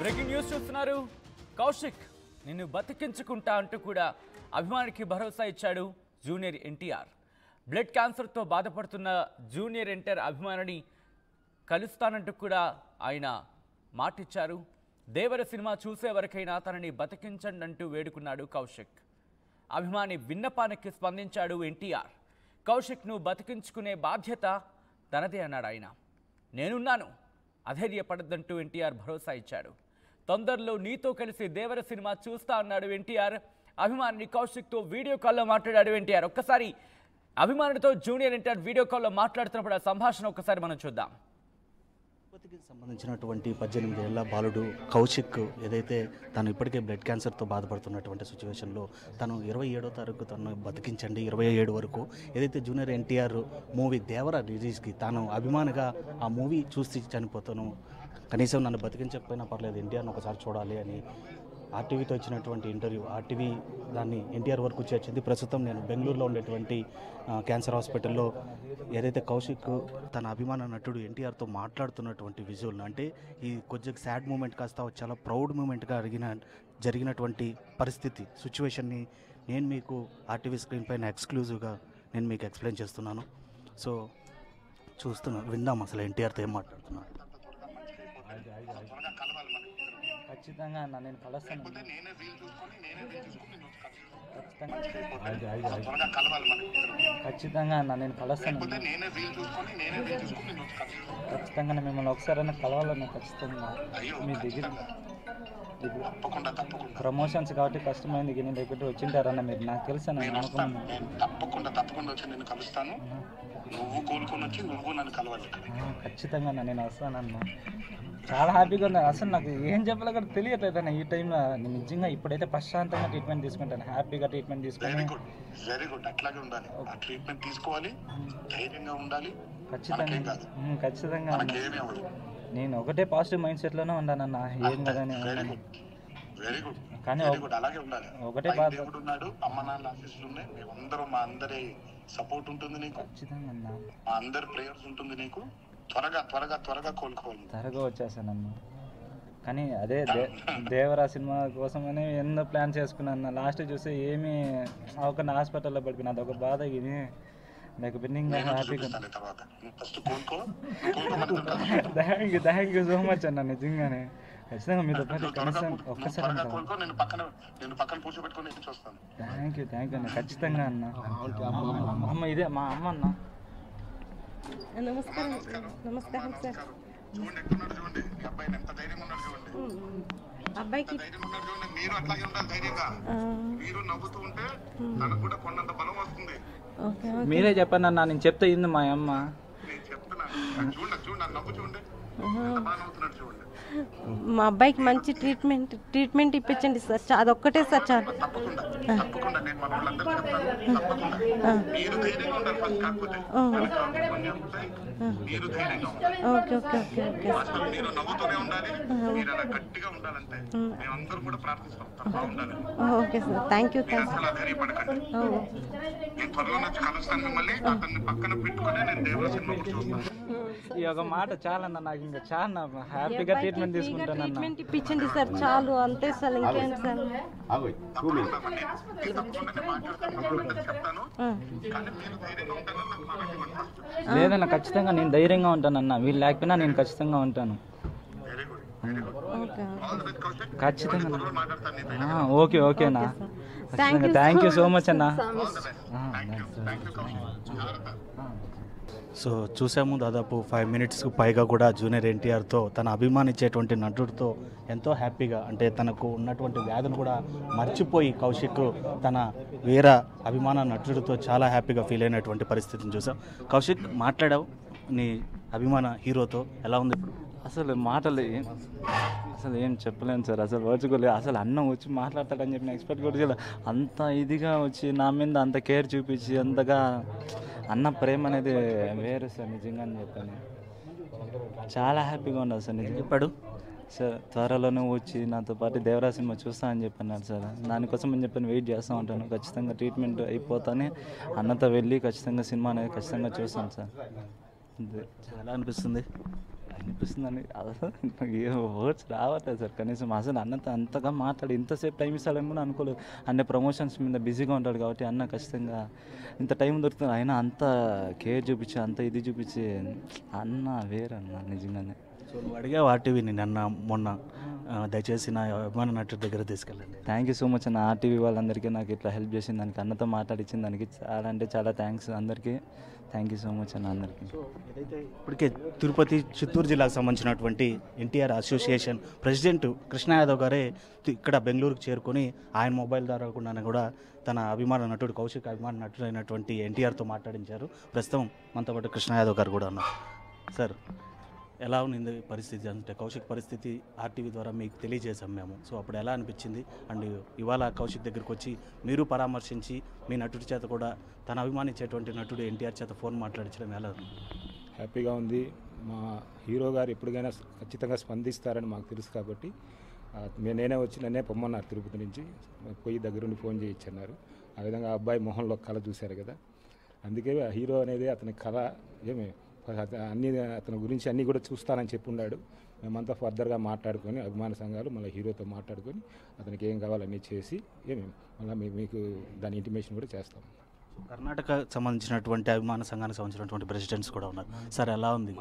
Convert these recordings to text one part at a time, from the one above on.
Breaking news చూస్తున్నారు కౌశిక్ నిన్ను బతికించుకుంటా అంటూ కూడా అభిమానికి భరోసా ఇచ్చాడు జూనియర్ ఎన్టీఆర్ బ్లడ్ క్యాన్సర్తో బాధపడుతున్న జూనియర్ ఎన్టీఆర్ అభిమానిని కలుస్తానంటూ కూడా ఆయన మాటిచ్చారు దేవర సినిమా చూసే వరకైనా తనని బతికించండి అంటూ వేడుకున్నాడు కౌశిక్ అభిమాని విన్నపానికి స్పందించాడు ఎన్టీఆర్ కౌశిక్ను బతికించుకునే బాధ్యత తనదే అన్నాడు ఆయన నేనున్నాను అధైర్యపడద్దంటూ ఎన్టీఆర్ భరోసా ఇచ్చాడు తొందరలో నీతో కలిసి దేవర సినిమా చూస్తా అన్నాడు ఎన్టీఆర్ అభిమానిని కౌశిక్తో వీడియో కాల్లో మాట్లాడాడు ఎన్టీఆర్ ఒక్కసారి అభిమానుడితో జూనియర్ ఎన్టీఆర్ వీడియో కాల్లో మాట్లాడుతున్నప్పుడు ఆ సంభాషణ ఒక్కసారి మనం చూద్దాం తిరుపతికి సంబంధించినటువంటి పద్దెనిమిది ఏళ్ల బాలుడు కౌశిక్ ఏదైతే తను ఇప్పటికే బ్లడ్ క్యాన్సర్తో బాధపడుతున్నటువంటి సిచ్యువేషన్లో తను ఇరవై ఏడో తారీఖు తను బతికించండి ఇరవై ఏడు వరకు ఏదైతే జూనియర్ ఎన్టీఆర్ మూవీ దేవర రిలీజ్కి తాను అభిమానిగా ఆ మూవీ చూసి చనిపోతాను కనీసం నన్ను బతికించకపోయినా పర్లేదు ఎన్టీఆర్ని ఒకసారి చూడాలి అని ఆర్టీవీతో ఇచ్చినటువంటి ఇంటర్వ్యూ ఆర్టీవీ దాన్ని ఎన్టీఆర్ వరకు చేర్చింది ప్రస్తుతం నేను బెంగళూరులో ఉండేటువంటి ఆ, క్యాన్సర్ హాస్పిటల్లో ఏదైతే కౌశిక్ తన అభిమాన నటుడు ఎన్టీఆర్తో మాట్లాడుతున్నటువంటి విజువల్ అంటే ఈ కొద్దిగా సాడ్ మూమెంట్ కాస్త చాలా ప్రౌడ్ మూమెంట్గా అడిగిన జరిగినటువంటి పరిస్థితి సిచ్యువేషన్ని నేను మీకు ఆర్టీవీ స్క్రీన్ పైన ఎక్స్క్లూజివ్గా నేను మీకు ఎక్స్ప్లెయిన్ చేస్తున్నాను సో చూస్తున్నాను విందాం అసలు ఎన్టీఆర్తో ఏం మాట్లాడుతున్నాను ఖచ్చితంగా అన్న నేను కలుస్తాను అన్న. ఖచ్చితంగా ఖచ్చితంగా అన్న నేను కలుస్తాను అన్న. ఖచ్చితంగా నేను మిమ్మల్ని ఒకసారైనా కలవాలన్న ఖచ్చితంగా మీ దగ్గర ప్రమోషన్స్ కాబట్టి కష్టమైంది ఇక నేను దగ్గర వచ్చింటారన్న మీరు నాకు తెలుసు అన్న నేను అనుకున్నాను నేను తప్పకుండా తప్పకుండా వచ్చి నేను కలుస్తాను నువ్వు కోలుకొని వచ్చి నువ్వు నన్ను కలవాలి ఆ, ఖచ్చితంగా అన్న నేను వస్తానన్న చాలా హ్యాపీగా ఉంది అసలు నాకు ఏం చెప్పాలో కూడా తెలియట్లేదు అన్న ఈ టైంలో నేను నిజంగా ఇప్పుడైతే ప్రశాంతంగా ట్రీట్మెంట్ తీసుకుంటాను హ్యాపీగా ట్రీట్మెంట్ వెరీ తీసుకొని గుడ్ వెరీ గుడ్ అట్లాగే ఉండాలి ఆ ట్రీట్మెంట్ తీసుకోవాలి ధైర్యంగా ఉండాలి ఖచ్చితంగా మనకేం కాదు ఉమ్, ఖచ్చితంగా అన్న మనకేమీ అవ్వదు నేను ఒకటే పాజిటివ్ మైండ్ సెట్లోనే ఉన్నానన్న ఏం కదని వెరీ గుడ్ వెరీ గుడ్ కానీ వెరీ ఒక- గుడ్ అలాగే ఉండాలి ఒకటే పైన బాధ దేవుడు ఉన్నాడు అమ్మ నాన్న ఆశీస్సులు ఉన్నాయి మేమందరం మా అందరి సపోర్ట్ ఉంటుంది నీకు ఖచ్చితంగా అన్న మా అందరి ప్రేయర్స్ ఉంటుంది నీకు త్వరగా త్వరగా త్వరగా కోలుకోవాలి త్వరగా వచ్చేసానన్న కానీ అదే దే దేవరా సినిమా కోసమని ఎన్నో ప్లాన్ చేసుకున్నాను లాస్ట్ చూస్తే ఏమీ ఒక హాస్పిటల్లో పడిపోయిన అదొక బాధ ఇది లేకపోతే ఇంకా నేను హ్యాపీగా చూపిస్తాను తర్వాత నువ్వు ఫస్ట్ కోలుకో నువ్వు కోలుకోమని చెప్తాను thank you thank you so much అన్న నిజంగానే ఖచ్చితంగా మీతో పాటు నువ్వు త్వరగా కనీసం కూ- నువ్వు ఒక్కసారి త్వరగా కోలుకో నేను పక్కన నేను పక్కన కూర్చోబెట్టుకొని ఎక్కి చూస్తాను థ్యాంక్ యూ థ్యాంక్ యూ అన్న ఖచ్చితంగా అన్న అమ్మ ఇదే మా అమ్మ అన్న నమస్కారం నమస్కారం సార్ చూడండి ఎట్టున్నాడు చూడండి మీ అబ్బాయిని ఎంత ధైర్యంగా ఉన్నాడు చూడండి అబ్బాయికి ధైర్యంగా ఉన్నాడు చూడండి మీరు అట్లాగే ఉండాలి ధైర్యంగా ఆ, మీరు నవ్వుతూ ఉంటే తనకు కూడా కొన్నంత బలం వస్తుంది ఓకే ఓకే మీరే చెప్పండి అన్న నేను చెప్తే ఇంది మా అమ్మ నేను చెప్తున్నాను అది చూడండి చూడండి ఆ నవ్వు చూడండి ఎంత బాగా నవ్వుతున్నాడు చూడండి మా అబ్బాయికి మంచి ట్రీట్మెంట్ ట్రీట్మెంట్ ఇప్పించండి సార్ చా- అదొక్కటే సార్ చాలు తప్పకుండా తప్పకుండా నేను మన వాళ్ళందరికీ చెప్తాను తప్పకుండా మీరు ధైర్యంగా ఉండాలి ఫస్ట్ కాకపోతే మనకు కొన్ని ఉంటాయి. మీరు ధైర్యంగా ఉండాలి ఓకే ఓకే ఓకే ఓకే అసలు మీరు నవ్వుతూనే ఉండాలి మీరు అలా గట్టిగా ఉండాలంటే మేమందరం కూడా ప్రార్థిస్తాం తప్ప ఉండాలి ఓకే సార్ థ్యాంక్ యూ మీరు థ్యాంక్ అసలు ధైర్యపడకండి నేను త్వరలో వచ్చి కలుస్తాను మిమ్మల్ని అతన్ని పక్కన పెట్టుకొని నేను దేవుల సినిమా కూడా చూస్తాను ఈ ఒక మాట చాలన్న నాకు ఇంకా చాలా హ్యాపీగా ట్రీట్మెంట్ తీసుకుంటానన్న ట్రీట్మెంట్ ఇప్పించండి సార్ చాలు అంతే సార్ ఇంకేం సార్ తప్పకుండా మరి నేను నేను తప్పకుండా నేను మాట్లాడతాను మా వాళ్ళందరికీ చెప్తాను కానీ మీరు ధైర్యంగా ఉంటారని నాకు బాగా ఇవ్వండి ఫస్ట్ లేదన్న ఖచ్చితంగా నేను ధైర్యంగా ఉంటానన్న వీళ్ళు లేకపోయినా నేను ఖచ్చితంగా ఉంటాను very good very good okay all the best Kaushik ఖచ్చితంగా త్వరలో మాట్లాడతాను నీతో ఆ, ఓకే ఓకేనా thank you thank you so much అన్న thank you thank you Kaushik జాగ్రత్త సో చూసాము దాదాపు ఫైవ్ మినిట్స్కు పైగా కూడా జూనియర్ ఎన్టీఆర్తో తన అభిమానించేటువంటి నటుడితో ఎంతో హ్యాపీగా అంటే తనకు ఉన్నటువంటి వ్యాధిని కూడా మర్చిపోయి కౌశిక్ తన వేర అభిమాన నటుడితో చాలా హ్యాపీగా ఫీల్ అయినటువంటి పరిస్థితిని చూసాం కౌశిక్ మాట్లాడావు నీ అభిమాన హీరోతో ఎలా ఉంది ఇప్పుడు అసలు మాటలు ఏం అసలు ఏం చెప్పలేను సార్ అసలు వచ్చుకోలేదు అసలు అన్న వచ్చి మాట్లాడతాడని చెప్పి ఎక్స్పెక్ట్ కూడా చేయలేదు అంత ఇదిగా వచ్చి నా మీద అంత కేర్ చూపించి అంతగా అన్న ప్రేమ అనేది వేరు సార్ నిజంగా అని చెప్పాను చాలా హ్యాపీగా ఉన్నది సార్ నిజంగా చెప్పాడు సార్ త్వరలోనే వచ్చి నాతో పాటు దేవరా సినిమా చూస్తా అని చెప్పన్నారు సార్ దానికోసం అని చెప్పి వెయిట్ చేస్తూ ఉంటాను ఖచ్చితంగా ట్రీట్మెంట్ అయిపోతానే అన్నతో వెళ్ళి ఖచ్చితంగా సినిమా అనేది ఖచ్చితంగా చూస్తాను సార్ అంతే ఎలా అనిపిస్తుంది అనిపిస్తుందని అసలు నాకు ఏ వర్డ్స్ రావట్లేదు సార్ కనీసం అసలు అన్నతో అంతగా మాట్లాడి ఇంతసేపు టైం ఇస్తాడని కూడా అనుకోలేదు అన్న ప్రమోషన్స్ మీద బిజీగా ఉంటాడు కాబట్టి అన్న ఖచ్చితంగా ఇంత టైం దొరుకుతుంది అయినా అంత కేర్ చూపించి అంత ఇది చూపించి అన్న వేరన్న నిజంగానే సో నువ్వు అడిగావు ఆర్టీవీని నిన్న మొన్న ఆ, దయచేసి నా అభిమాన నటుడి దగ్గర తీసుకెళ్ళండి థ్యాంక్ యూ సో మచ్ అన్న ఆర్టీవీ వాళ్ళందరికీ నాకు ఇట్లా హెల్ప్ చేసిన దానికి అన్నతో మాట్లాడించిన దానికి చాలా అంటే చాలా థ్యాంక్స్ అందరికీ థ్యాంక్ యూ సో మచ్ అన్న అందరికీ సో ఏదైతే ఇప్పటికే తిరుపతి చిత్తూరు జిల్లాకు సంబంధించినటువంటి NTR association president Krishna Yadav గారే తి- ఇక్కడ బెంగళూరుకు చేరుకొని ఆయన మొబైల్ ద్వారా కూడా కూడా తన అభిమాన నటుడు కౌశిక్ అభిమాన నటుడు అయినటువంటి ఎన్టీఆర్తో మాట్లాడించారు ప్రస్తుతం మనతో పాటు కృష్ణ యాదవ్ గారు కూడా ఉన్నారు సార్ ఎలా ఉంది పరిస్థితి అంటే కౌశిక్ పరిస్థితి ఆర్టీవీ ద్వారా మీకు తెలియజేసాం మేము సో అప్పుడు ఎలా అనిపించింది అండ్ ఇవాళ కౌశిక్ దగ్గరికి వచ్చి మీరు పరామర్శించి మీ నటుడి చేత కూడా తన అభిమానించేటువంటి నటుడు ఎన్టీఆర్ చేత ఫోన్ మాట్లాడించడం ఎలా ఉంది? హ్యాపీగా ఉంది మా హీరో గారు ఎప్పటికైనా ఖచ్చితంగా స్పందిస్తారని మాకు తెలుసు కాబట్టి ఆ, మే- నేనే వచ్చి నన్నే పొమ్మన్నారు తిరుపతి నుంచి పోయి దగ్గరుండి ఫోన్ చేయించన్నారు ఆ విధంగా ఆ అబ్బాయి మొహంలో కళ చూశారు కదా అందుకే ఆ హీరో అనేది అతని కళ ఏమి అత- అన్ని అతని గురించి అన్నీ కూడా చూస్తానని చెప్పి ఉన్నాడు మేమంతా ఫర్దర్గా మాట్లాడుకొని అభిమాన సంఘాలు మళ్ళీ హీరోతో మాట్లాడుకొని అతనికి ఏం కావాలన్నీ చేసి ఏమి మళ్ళీ మీకు దాని ఇంటిమేషన్ కూడా చేస్తాం కర్ణాటక సంబంధించినటువంటి అభిమాన సంఘానికి సంబంధించినటువంటి ప్రెసిడెంట్స్ కూడా ఉన్నారు సార్ ఎలా ఉంది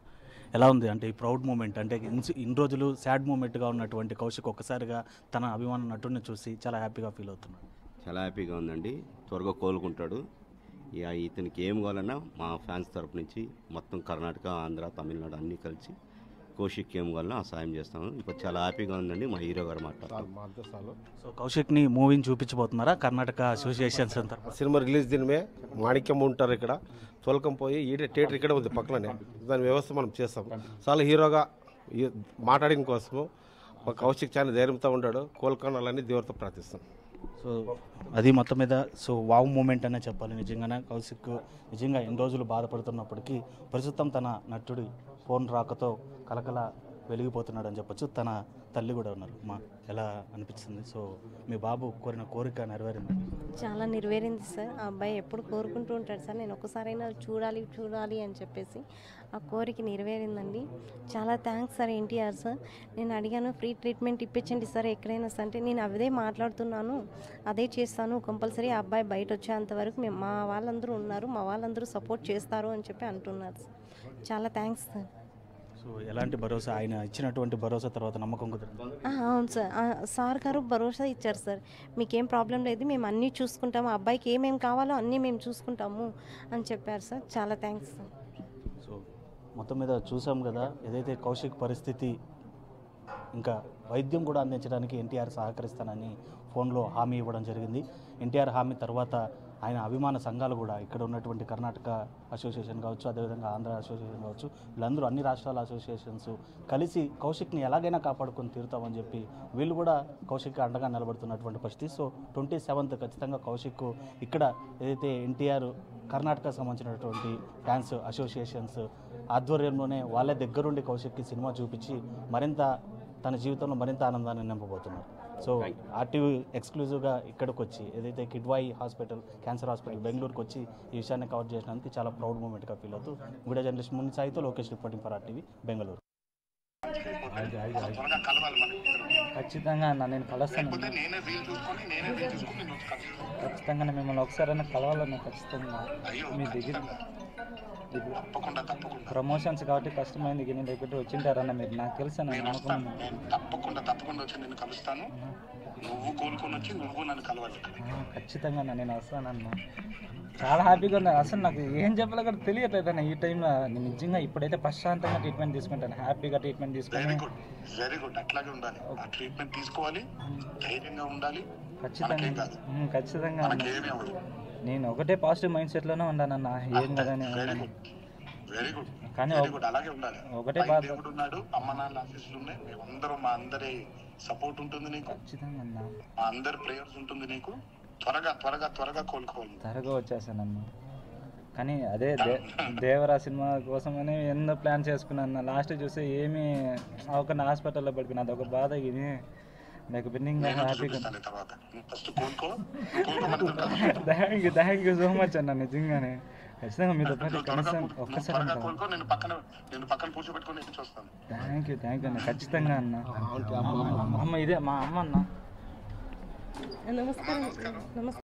ఎలా ఉంది అంటే ఈ ప్రౌడ్ మూమెంట్ అంటే ఇన్స్- ఇన్ని రోజులు సాడ్ మూమెంట్గా ఉన్నటువంటి కౌశిక్ ఒక్కసారిగా తన అభిమాన నటుడిని చూసి చాలా హ్యాపీగా ఫీల్ అవుతున్నాడు చాలా హ్యాపీగా ఉందండి త్వరగా కోలుకుంటాడు ఇక ఇతనికి ఏం కావాలన్నా మా ఫ్యాన్స్ తరపు నుంచి మొత్తం కర్ణాటక ఆంధ్ర తమిళనాడు అన్నీ కలిసి కౌశిక్ ఏం కావాలన్నా ఆ సాయం చేస్తాము ఇప్పుడు చాలా హ్యాపీగా ఉందండి మా హీరో గారు మాట్లాడుతారు సో కౌశిక్ని మూవీని చూపించబోతున్నారా కర్ణాటక అసోసియేషన్స్ అంతా సినిమా రిలీజ్ దినమే మాణిక్యం ఉంటారు ఇక్కడ తోలకం పోయి ఈ థియేటర్ ఇక్కడ ఉంది పక్కనే దాని వ్యవస్థ మనం చేస్తాం చాలా హీరోగా ఈ- మాట్లాడిన కోసము మా కౌశిక్ చాలా ధైర్యంతో ఉంటాడు కోలుకోవాలని దేవుడితో ప్రార్థిస్తాం సో అది మొత్తం మీద సో వావ్ మూమెంట్ అనే చెప్పాలి నిజంగానే కౌశిక్ నిజంగా ఎన్ని రోజులు బాధపడుతున్నప్పటికీ ప్రస్తుతం తన నటుడి ఫోన్ రాకతో కలకల వెలిగిపోతున్నాడు అని చెప్పొచ్చు తన తల్లి కూడా ఉన్నారు మా ఎలా అనిపిస్తుంది సో మీ బాబు కోరిన కోరిక నెరవేరింది చాలా నెరవేరింది సార్ ఆ అబ్బాయి ఎప్పుడు కోరుకుంటూ ఉంటాడు సార్ నేను ఒకసారైనా చూడాలి చూడాలి అని చెప్పేసి ఆ కోరిక నెరవేరిందండి చాలా థ్యాంక్స్ సార్ ఎన్టీఆర్ సార్ నేను అడిగాను ఫ్రీ ట్రీట్మెంట్ ఇప్పించండి సార్ ఎక్కడైనా సార్ అంటే నేను అదే మాట్లాడుతున్నాను అదే చేస్తాను కంపల్సరీ ఆ అబ్బాయి బయట వచ్చేంత వరకు మేము మా వాళ్ళందరూ ఉన్నారు మా వాళ్ళందరూ సపోర్ట్ చేస్తారు అని చెప్పి అంటున్నారు సార్ చాలా థ్యాంక్స్ సార్ సో ఎలాంటి భరోసా ఆయన ఇచ్చినటువంటి భరోసా తర్వాత నమ్మకం కుదిరింది ఆ, అవును సార్ ఆ, సార్ గారు భరోసా ఇచ్చారు సార్ మీకేం ప్రాబ్లం లేదు మేము అన్నీ చూసుకుంటాము ఆ అబ్బాయికి ఏమేమి కావాలో అన్నీ మేము చూసుకుంటాము అని చెప్పారు సార్ చాలా థ్యాంక్స్ సార్ సో మొత్తం మీద చూసాం కదా ఏదైతే కౌశిక్ పరిస్థితి ఇంకా వైద్యం కూడా అందించడానికి ఎన్టీఆర్ సహకరిస్తానని ఫోన్లో హామీ ఇవ్వడం జరిగింది ఎన్టీఆర్ హామీ తర్వాత ఆయన అభిమాన సంఘాలు కూడా ఇక్కడ ఉన్నటువంటి కర్ణాటక అసోసియేషన్ కావచ్చు అదేవిధంగా ఆంధ్ర అసోసియేషన్ కావచ్చు వీళ్ళందరూ అన్ని రాష్ట్రాల అసోసియేషన్స్ కలిసి కౌశిక్ని ఎలాగైనా కాపాడుకొని తీరుతామని చెప్పి వీళ్ళు కూడా కౌశిక్ అండగా నిలబడుతున్నటువంటి పరిస్థితి సో ట్వంటీ సెవెంత్ ఖచ్చితంగా కౌశిక్ ఇక్కడ ఏదైతే ఎన్టీఆర్ కర్ణాటక సంబంధించినటువంటి ఫ్యాన్స్ అసోసియేషన్స్ ఆధ్వర్యంలోనే వాళ్ళ దగ్గరుండి కౌశిక్కి సినిమా చూపించి మరింత తన జీవితంలో మరింత ఆనందాన్ని నింపబోతున్నారు సో ఆర్టీవీ ఎక్స్క్లూజివ్గా ఇక్కడికి వచ్చి ఏదైతే కిడ్వాయి హాస్పిటల్ క్యాన్సర్ హాస్పిటల్ బెంగళూరుకి వచ్చి ఈ విషయాన్ని కవర్ చేసినందుకు చాలా ప్రౌడ్ మూమెంట్గా ఫీల్ అవుతూ వీడియో జర్నలిస్ట్ ముని సాయితో Lokesh reporting for RTV Bengaluru త్వరగా కలవాలి మనకి ఖచ్చితంగా అన్న నేను కలుస్తాను లేకపోతే నేనే వీలు చూసుకొని నేనే వీలు చూసుకొని నేను వచ్చి కలుస్తాను ఖచ్చితంగా మిమ్మల్ని ఒకసారైనా కలవాలన్న ఖచ్చితంగా అయ్యో మీ దగ్గర తప్పకుండా తప్పకుండా ప్రమోషన్స్ కాబట్టి కష్టమైంది ఇక నేను దగ్గర వచ్చింటారన్న మీరు నాకు తెలుసు నేను నేను వస్తాను అనుకున్నాను నేను తప్పకుండా తప్పకుండా వచ్చి నేను కలుస్తాను నువ్వు కోలుకొని వచ్చి నువ్వు నన్ను కలవాలి ఆ, ఖచ్చితంగా అన్న నేను వస్తానన్న చాలా హ్యాపీగా ఉన్నా అసలు నాకు ఏం చెప్పాలో కూడా తెలియట్లేదు అన్న ఈ టైంలో నేను నిజంగా ఇప్పుడైతే ప్రశాంతంగా ట్రీట్మెంట్ తీసుకుంటాను హ్యాపీగా ట్రీట్మెంట్ వెరీ తీసుకొని గుడ్ వెరీ గుడ్ అట్లాగే ఉండాలి ఆ ట్రీట్మెంట్ తీసుకోవాలి ధైర్యంగా ఉండాలి ఖచ్చితంగా మనకేం కాదు ఉమ్, ఖచ్చితంగా అన్న మనకేమీ అవ్వదు నేను ఒకటే పాజిటివ్ మైండ్ సెట్లోనే ఉన్నానన్న ఏం కదని వెరీ గుడ్ వెరీ గుడ్ కానీ వెరీ ఒక- గుడ్ అలాగే ఉండాలి ఒకటే పైన బాధ దేవుడు ఉన్నాడు అమ్మ నాన్న ఆశీస్సులు ఉన్నాయి మేమందరం మా అందరి సపోర్ట్ ఉంటుంది నీకు ఖచ్చితంగా అన్న మా అందరి ప్రేయర్స్ ఉంటుంది నీకు త్వరగా త్వరగా త్వరగా కోలుకోవాలి త్వరగా వచ్చేసానన్న కానీ అదే దే దేవరా సినిమా కోసమని ఎన్నో ప్లాన్ చేసుకున్నాను లాస్ట్ చూస్తే ఏమీ ఒక హాస్పిటల్లో పడిపోయినా అదొక బాధ ఇది నాకు బిన్నింగ్ నేను హ్యాపీగా చూపిస్తాను తర్వాత ఫస్ట్ కోలుకో కోలుకోమని చెప్తాను thank you thank you so much అన్న నిజంగానే ఖచ్చితంగా మీతో పాటు నువ్వు త్వరగా కనీసం కూ- నువ్వు ఒక్కసారి త్వరగా ఉంటాను కోలుకో నేను పక్కన నేను పక్కన కూర్చోబెట్టుకొని నేను చూస్తాను థ్యాంక్ యూ థ్యాంక్ యూ అన్న ఖచ్చితంగా అన్న అమ్మ ఇదే మా అమ్మ అన్న నమస్కారం నమస్కారం